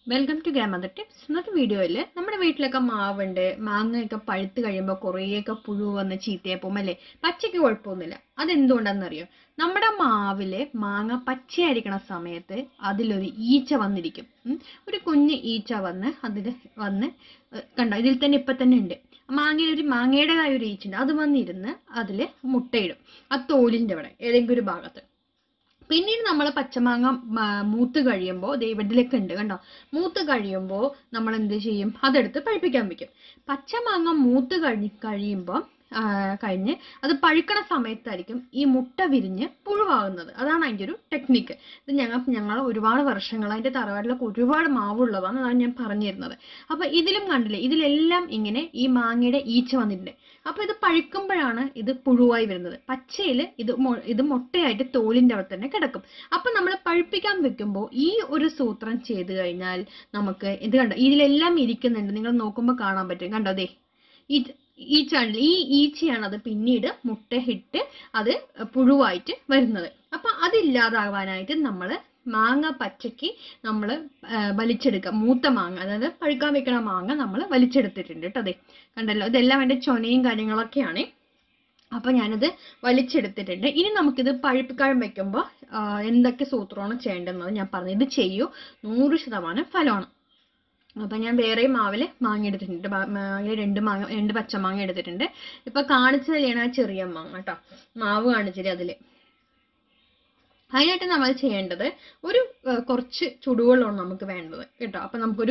Welcome to grammar tips ഇന്നത്തെ വീഡിയോയിൽ നമ്മുടെ വീട്ടിലൊക്കെ മാവുണ്ട് മാങ്ങയൊക്കെ പഴുത്ത് കഴിയുമ്പോൾ കുറേയൊക്കെ പുഴു വന്ന് ചീത്തയായി പോകും അല്ലേ പച്ചയ്ക്ക് കുഴപ്പമൊന്നുമില്ല അതെന്തുകൊണ്ടാണെന്നറിയോ നമ്മുടെ മാവില് മാങ്ങ പച്ചയായിരിക്കണ സമയത്ത് അതിലൊരു ഈച്ച വന്നിരിക്കും ഉം. ഒരു കുഞ്ഞ് ഈച്ച വന്ന് അതിൽ വന്ന് ഏഹ് കണ്ടോ ഇതിൽ തന്നെ ഇപ്പം തന്നെ ഉണ്ട് മാങ്ങ ഒരു മാങ്ങയുടേതായ ഒരു ഈച്ച ഉണ്ട് അത് വന്നിരുന്ന് അതിൽ മുട്ടയിടും ആ തോലിൻ്റെ അവിടെ ഏതെങ്കിലും ഒരു ഭാഗത്ത് പിന്നീട് നമ്മൾ പച്ചമാങ്ങ മ- മൂത്ത് കഴിയുമ്പോൾ ദൈവത്തിലൊക്കെ ഉണ്ട് കണ്ടോ മൂത്ത് കഴിയുമ്പോൾ നമ്മൾ എന്ത് ചെയ്യും അതെടുത്ത് പഴുപ്പിക്കാൻ വെക്കും പച്ചമാങ്ങ മൂത്ത് കഴി കഴിയുമ്പോൾ കഴിഞ്ഞ് അത് പഴുക്കണ സമയത്തായിരിക്കും ഈ മുട്ട വിരിഞ്ഞ് പുഴുവാകുന്നത് അതാണ് അതിൻ്റെ ഒരു ടെക്നിക്ക് ഇത് ഞങ്ങൾ ഞങ്ങൾ ഒരുപാട് വർഷങ്ങൾ അതിൻ്റെ തറവാട്ടിലൊക്കെ ഒരുപാട് മാവുള്ളതാണ് അതാണ് ഞാൻ പറഞ്ഞിരുന്നത് അപ്പോൾ ഇതിലും കണ്ടില്ലേ ഇതിലെല്ലാം ഇങ്ങനെ ഈ മാങ്ങയുടെ ഈച്ച വന്നിട്ടുണ്ട് അപ്പോൾ ഇത് പഴുക്കുമ്പോഴാണ് ഇത് പുഴുവായി വരുന്നത് പച്ചയിൽ ഇത് മൊ- ഇത് മുട്ടയായിട്ട് തോലിൻ്റെ അവിടെ തന്നെ കിടക്കും അപ്പം നമ്മൾ പഴുപ്പിക്കാൻ വെക്കുമ്പോൾ ഈ ഒരു സൂത്രം ചെയ്ത് കഴിഞ്ഞാൽ നമുക്ക് ഇത് കണ്ടോ ഇതിലെല്ലാം ഇരിക്കുന്നുണ്ട് നിങ്ങൾ നോക്കുമ്പോൾ കാണാൻ പറ്റും കണ്ടോ അതെ ഈ ഈച്ച കണ്ടില്ലേ? ഈ ഈച്ചയാണ് അത് പിന്നീട് മുട്ടയിട്ട് അത് പുഴുവായിട്ട് വരുന്നത് അപ്പം അതില്ലാതാവാനായിട്ട് നമ്മൾ മാങ്ങ പച്ചയ്ക്ക് നമ്മൾ വലിച്ചെടുക്കുക മൂത്ത മാങ്ങ അതായത് പഴുക്കാൻ വെക്കണ മാങ്ങ നമ്മൾ വലിച്ചെടുത്തിട്ടുണ്ട് കേട്ടോ അതെ കണ്ടല്ലോ ഇതെല്ലാം എൻ്റെ ചൊനയും കാര്യങ്ങളൊക്കെയാണ് അപ്പോൾ ഞാനത് വലിച്ചെടുത്തിട്ടുണ്ട് ഇനി നമുക്കിത് പഴുപ്പിക്കാൻ വെക്കുമ്പോൾ എന്തൊക്കെ സൂത്രമാണ് ചെയ്യേണ്ടതെന്നത് ഞാൻ പറഞ്ഞു ഇത് ചെയ്യൂ നൂറ് ശതമാനം ഫലമാണ് അപ്പം ഞാൻ വേറെ മാവിൽ മാങ്ങ എടുത്തിട്ടുണ്ട് ബാ- മാങ്ങ രണ്ട് മാങ്ങ രണ്ട് പച്ചമാങ്ങ എടുത്തിട്ടുണ്ട് ഇപ്പം കാണിച്ചു തന്നെയാണ് ആ ചെറിയ മാങ്ങ കേട്ടോ മാവ് കാണിച്ചില്ല അതിൽ അതിനായിട്ട് നമ്മൾ ചെയ്യേണ്ടത് ഒരു ആ, കുറച്ച് ചുടുവെള്ളമാണ് നമുക്ക് വേണ്ടത് കേട്ടോ അപ്പം നമുക്കൊരു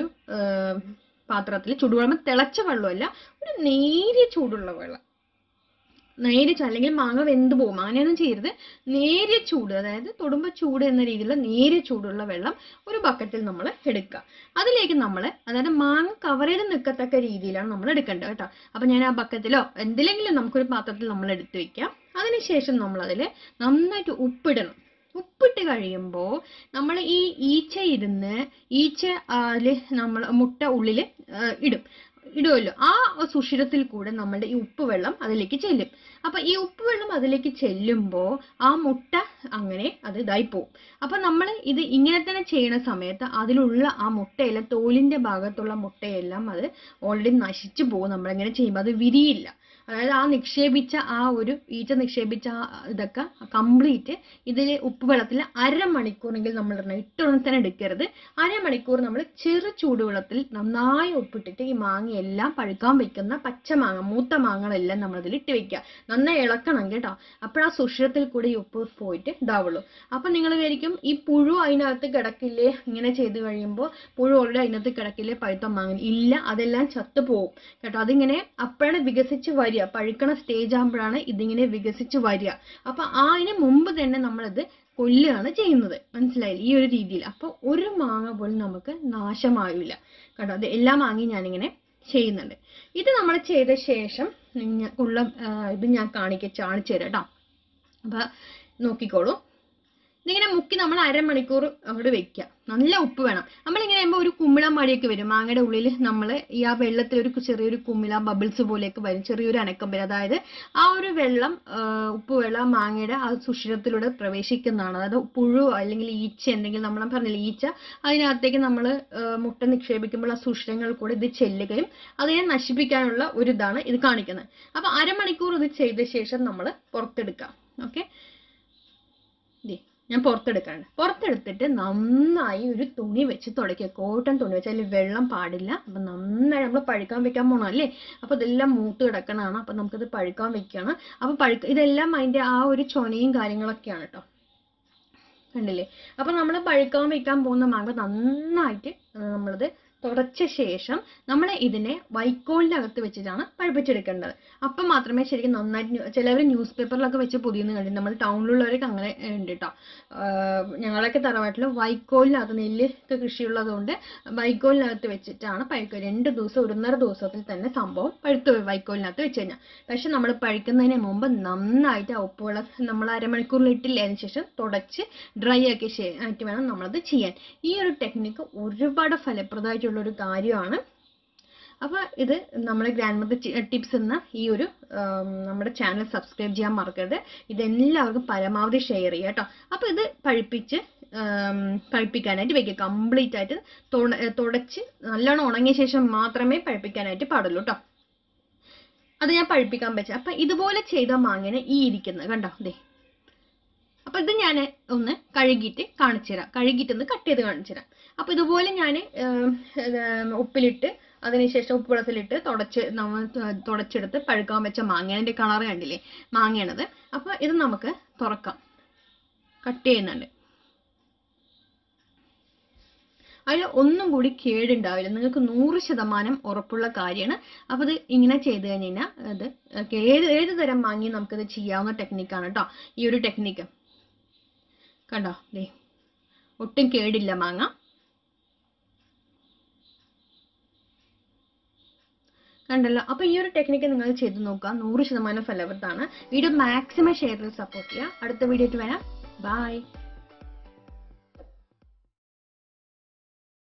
പാത്രത്തിൽ ചുടുവെള്ളം തിളച്ച വെള്ളമല്ല ഒരു നേരിയ ചൂടുള്ള വെള്ളം നേരിയ ചൂട് അല്ലെങ്കിൽ മാങ്ങ വെന്ത് പോകും അങ്ങനെയൊന്നും ചെയ്യരുത് നേരിയ ചൂട് അതായത് തൊടുമ്പോൾ ചൂട് എന്ന രീതിയിലുള്ള നേരിയ ചൂടുള്ള വെള്ളം ഒരു ബക്കറ്റിൽ നമ്മൾ എടുക്കുക അതിലേക്ക് നമ്മൾ അതായത് മാങ്ങ കവർ ചെയ്ത് നിൽക്കത്തക്ക രീതിയിലാണ് നമ്മൾ എടുക്കേണ്ടത് കേട്ടോ അപ്പം ഞാൻ ആ ബക്കറ്റിലോ എന്തിലെങ്കിലും നമുക്കൊരു പാത്രത്തിൽ നമ്മൾ എടുത്ത് വെക്കാം അതിനുശേഷം നമ്മൾ അതിൽ നന്നായിട്ട് ഉപ്പിടണം ഉപ്പിട്ട് കഴിയുമ്പോൾ നമ്മൾ ഈ ഈച്ച ഇരുന്ന് ഈച്ച അതിൽ നമ്മൾ മുട്ട ഉള്ളിൽ ഇടും ഇടുമല്ലോ ആ സുഷിരത്തിൽ കൂടെ നമ്മുടെ ഈ ഉപ്പ് വെള്ളം അതിലേക്ക് ചെല്ലും അപ്പൊ ഈ ഉപ്പ് വെള്ളം അതിലേക്ക് ചെല്ലുമ്പോൾ ആ മുട്ട അങ്ങനെ അത് ഇതായി പോകും അപ്പൊ നമ്മൾ ഇത് ഇങ്ങനെ തന്നെ ചെയ്യുന്ന സമയത്ത് അതിലുള്ള ആ മുട്ടയിലെ തോലിന്റെ ഭാഗത്തുള്ള മുട്ടയെല്ലാം അത് ഓൾറെഡി നശിച്ചു പോകും നമ്മളിങ്ങനെ ചെയ്യുമ്പോൾ അത് വിരിയില്ല അതായത് ആ നിക്ഷേപിച്ച ആ ഒരു ഈച്ച നിക്ഷേപിച്ച ആ ഇതൊക്കെ കംപ്ലീറ്റ് ഇതിൽ ഉപ്പ് വെള്ളത്തിൽ അരമണിക്കൂറെങ്കിൽ നമ്മൾ ഇടണം ഇട്ടുടനെ തന്നെ എടുക്കരുത് അരമണിക്കൂർ നമ്മൾ ചെറു ചൂടുവെള്ളത്തിൽ നന്നായി ഉപ്പിട്ടിട്ട് ഈ മാങ്ങയെല്ലാം പഴുക്കാൻ വെക്കുന്ന പച്ച മാങ്ങ മൂത്ത മാങ്ങകളെല്ലാം നമ്മൾ ഇതിൽ ഇട്ട് വെക്കുക നന്നായി ഇളക്കണം കേട്ടോ അപ്പോഴാ സുഷിരത്തിൽ കൂടി ഈ ഉപ്പ് പോയിട്ട് ഇതാവുള്ളൂ അപ്പം നിങ്ങൾ വിചാരിക്കും ഈ പുഴു അതിനകത്ത് കിടക്കില്ലേ ഇങ്ങനെ ചെയ്ത് കഴിയുമ്പോൾ പുഴു ഓൾറെഡി അതിനകത്ത് കിടക്കില്ലേ പഴുത്ത മാങ്ങ ഇല്ല അതെല്ലാം ചത്തു പോകും കേട്ടോ അതിങ്ങനെ അപ്പോഴാണ് വികസിച്ച് വരിക പഴുക്കണ സ്റ്റേജ് ആകുമ്പോഴാണ് ഇതിങ്ങനെ വികസിച്ച് വരിക അപ്പൊ ആ അതിന് മുമ്പ് തന്നെ നമ്മളത് കൊല്ലുകയാണ് ചെയ്യുന്നത് മനസ്സിലായില്ലേ ഈ ഒരു രീതിയിൽ അപ്പോൾ ഒരു മാങ്ങ പോലും നമുക്ക് നാശമാവില്ല കേട്ടോ അത് എല്ലാ മാങ്ങയും ഞാനിങ്ങനെ ചെയ്യുന്നുണ്ട് ഇത് നമ്മൾ ചെയ്ത ശേഷം നിങ്ങ- ഉള്ള ആ, ഇത് ഞാൻ കാണിക്ക കാണിച്ചു തരാം കേട്ടോ അപ്പൊ നോക്കിക്കോളൂ ഇതിങ്ങനെ മുക്കി നമ്മൾ അരമണിക്കൂർ അങ്ങോട്ട് വെക്കുക നല്ല ഉപ്പ് വേണം നമ്മളിങ്ങനെ ആകുമ്പോൾ ഒരു കുമിള മഴയൊക്കെ വരും മാങ്ങയുടെ ഉള്ളിൽ നമ്മൾ ഈ ആ വെള്ളത്തിൽ ഒരു ചെറിയൊരു കുമിള ബബിൾസ് പോലെയൊക്കെ വരും ചെറിയൊരു അനക്കം വരും അതായത് ആ ഒരു വെള്ളം ആ, ഉപ്പ് വെള്ളം മാങ്ങയുടെ ആ സുഷിരത്തിലൂടെ പ്രവേശിക്കുന്നതാണ് അതായത് പുഴു അല്ലെങ്കിൽ ഈച്ച എന്തെങ്കിലും നമ്മൾ പറഞ്ഞില്ല ഈച്ച അതിനകത്തേക്ക് നമ്മൾ മുട്ട നിക്ഷേപിക്കുമ്പോൾ ആ സുഷിരങ്ങൾ കൂടെ ഇത് ചെല്ലുകയും അതിനെ നശിപ്പിക്കാനുള്ള ഒരു ഇതാണ് ഇത് കാണിക്കുന്നത് അപ്പൊ അരമണിക്കൂർ ഇത് ചെയ്ത ശേഷം നമ്മൾ പുറത്തെടുക്കാം ഓക്കെ ദേ, ഞാൻ പുറത്തെടുക്കാണ് പുറത്തെടുത്തിട്ട് നന്നായി ഒരു തുണി വെച്ച് തുടയ്ക്കുക കോട്ടൺ തുണി വെച്ച് അതിൽ വെള്ളം പാടില്ല അപ്പം നന്നായി നമ്മൾ പഴുക്കാൻ വെക്കാൻ പോകണം അല്ലേ അപ്പോൾ ഇതെല്ലാം മൂത്ത് കിടക്കണതാണ് അപ്പം നമുക്കിത് പഴുക്കാൻ വെക്കണം അപ്പോൾ പഴുക്ക ഇതെല്ലാം അതിൻ്റെ ആ ഒരു ചൊനയും കാര്യങ്ങളൊക്കെയാണ് കേട്ടോ കണ്ടില്ലേ അപ്പം നമ്മൾ പഴുക്കാൻ വെക്കാൻ പോകുന്ന മാങ്ങ നന്നായിട്ട് ആ, നമ്മളിത് തുടച്ച ശേഷം നമ്മൾ ഇതിനെ വൈക്കോലിനകത്ത് വെച്ചിട്ടാണ് പഴുപ്പിച്ചെടുക്കേണ്ടത് അപ്പം മാത്രമേ ശരിക്കും നന്നായിട്ട് ചിലവർ ന്യൂസ് പേപ്പറിലൊക്കെ വെച്ച് പൊതിയുന്ന കണ്ടിട്ട് നമ്മൾ ടൗണിലുള്ളവരൊക്കെ അങ്ങനെ ഉണ്ട് കേട്ടോ ഞങ്ങളൊക്കെ തറവാട്ടിൽ വൈക്കോലിനകത്ത് നെല്ലൊക്കെ കൃഷിയുള്ളതുകൊണ്ട് വൈക്കോലിനകത്ത് വെച്ചിട്ടാണ് പഴുക്കുക രണ്ട് ദിവസം ഒരുന്നര ദിവസത്തിൽ തന്നെ സംഭവം പഴുത്ത് വരും വൈക്കോലിനകത്ത് വെച്ച് കഴിഞ്ഞാൽ പക്ഷെ നമ്മൾ പഴുക്കുന്നതിന് മുമ്പ് നന്നായിട്ട് ആ ഉപ്പുവെള്ളം നമ്മൾ അരമണിക്കൂറിൽ ഇട്ടില്ല അതിന് ശേഷം തുടച്ച് ഡ്രൈ ആക്കി ശേ- ആയിട്ട് വേണം നമ്മളത് ചെയ്യാൻ ഈ ഒരു ടെക്നിക്ക് ഒരുപാട് ഫലപ്രദമായിട്ടുള്ള ഒരു കാര്യമാണ് അപ്പോൾ ഇത് നമ്മുടെ ഗ്രാൻഡ് മദർ ടിപ്സ് എന്ന ഈ ഒരു ആം, നമ്മുടെ ചാനൽ സബ്സ്ക്രൈബ് ചെയ്യാൻ മറക്കരുത് ഇതെല്ലാവർക്കും പരമാവധി ഷെയർ ചെയ്യുക കേട്ടോ അപ്പോൾ ഇത് പഴുപ്പിച്ച് ആം, പഴുപ്പിക്കാനായിട്ട് വെക്കുക കംപ്ലീറ്റ് ആയിട്ട് തുണ- ഏ, തുടച്ച് നല്ലോണം ഉണങ്ങിയ ശേഷം മാത്രമേ പഴുപ്പിക്കാനായിട്ട് പാടുള്ളൂ കേട്ടോ അത് ഞാൻ പഴുപ്പിക്കാൻ വെച്ച അപ്പൊ ഇതുപോലെ ചെയ്ത മാങ്ങനെ ഈ ഇരിക്കുന്നത് കണ്ടോ ദേ അപ്പൊ ഇത് ഞാൻ ഒന്ന് കഴുകിയിട്ട് കാണിച്ചു തരാം കഴുകിയിട്ട് ഒന്ന് കട്ട് ചെയ്ത് കാണിച്ചു തരാം അപ്പൊ ഇതുപോലെ ഞാൻ ഉപ്പിലിട്ട് അതിനുശേഷം ഉപ്പ് വെള്ളത്തിലിട്ട് തുടച്ച് നമ്മൾ തുടച്ചെടുത്ത് പഴുക്കാൻ വെച്ച മാങ്ങ അതിന്റെ കളർ കണ്ടില്ലേ മാങ്ങയാണത് അപ്പൊ ഇത് നമുക്ക് തുറക്കാം കട്ട് ചെയ്യുന്നുണ്ട് അതിൽ ഒന്നും കൂടി കേടുണ്ടാവില്ല നിങ്ങൾക്ക് നൂറ് ശതമാനം ഉറപ്പുള്ള കാര്യമാണ് അപ്പോൾ ഇത് ഇങ്ങനെ ചെയ്ത് കഴിഞ്ഞ് കഴിഞ്ഞാൽ അത് ഏത് ഏത് തരം മാങ്ങി നമുക്കിത് ചെയ്യാവുന്ന ടെക്നിക്കാണ് കേട്ടോ ഈ ഒരു ടെക്നിക്ക് കണ്ടോ ദേ ഒട്ടും കേടില്ല മാങ്ങ കണ്ടല്ലോ അപ്പൊ ഈ ഒരു ടെക്നിക്ക് നിങ്ങൾ ചെയ്ത് നോക്കുക നൂറ് ശതമാനം ഫലവത്താണ് വീഡിയോ മാക്സിമം ഷെയർ ചെയ്ത് സപ്പോർട്ട് ചെയ്യുക അടുത്ത വീഡിയോ വരാം ബൈ